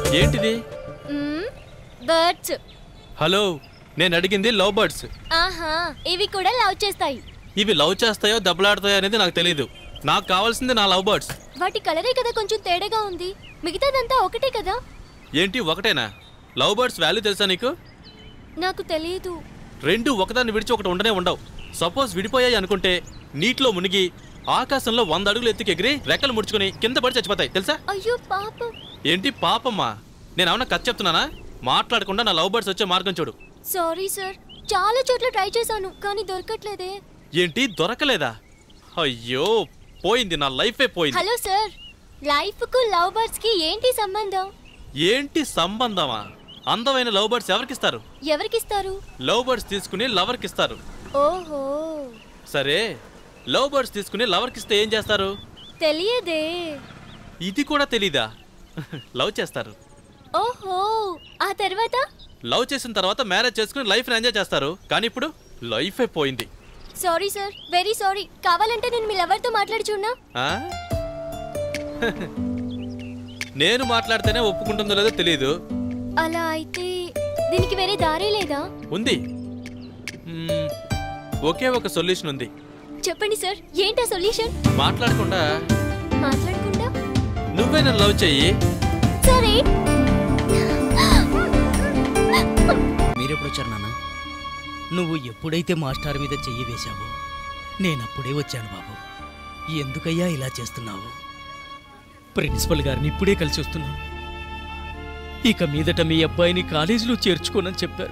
ఏంటిది birds hello నేను అడిగింది లవ్ బర్డ్స్ ఆహా ఇవి కూడా లవ్ చేస్తాయి ఇవి లవ్ చేస్తాయో దెబ్బలాడతాయో అనేది నాకు తెలియదు నాకు కావాల్సింది నా లవ్ బర్డ్స్ వాటి కలరే కదా కొంచెం తేడాగా ఉంది మిగతాదంతా ఒకటే కదా ఏంటి ఒకటేనా లవ్ బర్డ్స్ వాల్యూ తెలుసా నీకు నాకు తెలియదు రెండు ఒకదాన్ని విడిచి ఒకటి ఉండనే ఉండవు సపోజ్ విడిపోయాయి అనుకుంటే నీటిలో మునిగి ఆకాశంలో వంద అడుగులు ఎత్తుకి ఎగిరి రెక్కలు ముడుచుకొని కింద పడి చచ్చిపోతాయి తెలుసా అయ్యో పాపం ఏంటి పాపమ్మా నేను ఏమన్నా కథ చెప్తున్నానా మాట్లాడకుండా నా లవ్ బర్డ్స్ వచ్చే మార్గం చూడు సారీ సార్ చాలా చోట్ల ట్రై చేశాను కానీ దొరకట్లేదే ఏంటి దొరకలేదా అయ్యో పోయింది నా లైఫే పోయింది హలో సార్ లైఫ్ కు లవ్ బర్డ్స్ కి ఏంటి సంబంధం ఏంటి సంబంధమా అందమైన లవ్ బర్డ్స్ ఎవరికిస్తారు ఎవరికిస్తారు లవ్ బర్డ్స్ తీసుకుని లవర్కి ఇస్తారు ఓహో సరే లవ్ బర్డ్స్ తీసుకుని లవర్కి ఇస్తే ఏం చేస్తారు తెలియదే ఇది కూడా తెలీదా లవ్ చేస్తారు ఓహో ఆ తర్వాత లవ్ చేసిన తర్వాత మ్యారేజ్ చేసుకుని లైఫ్ ఎంజాయ్ చేస్తారు కానీ ఇప్పుడు లైఫే పోయింది సారీ సార్ వెరీ సారీ కావాలంటే నేను మీ లవర్తో మాట్లాడి చూడనా ఆ? నేను మాట్లాడితేనే ఒప్పుకుంటుందో లేదో తెలియదు అలా అయితే దీనికి వేరే దారే లేదా ఉంది మ్మ్, ఒకే ఒక సొల్యూషన్ ఉంది చెప్పండి సార్ ఏంటా సొల్యూషన్ మాట్లాడకుండా మాట్లాడకుండా నువ్వే నన్ను లవ్ చెయ్యి సరే మీరెప్పుడు వచ్చారు నాన్న నువ్వు ఎప్పుడైతే మాస్టర్ మీద చెయ్యి వేశావో నేనప్పుడే వచ్చాను బాబు ఎందుకయ్యా ఇలా చేస్తున్నావు ప్రిన్సిపల్ గారిని ఇప్పుడే కలిసి వస్తున్నాను ఇక మీదట మీ అబ్బాయిని కాలేజీలో చేర్చుకోనని చెప్పారు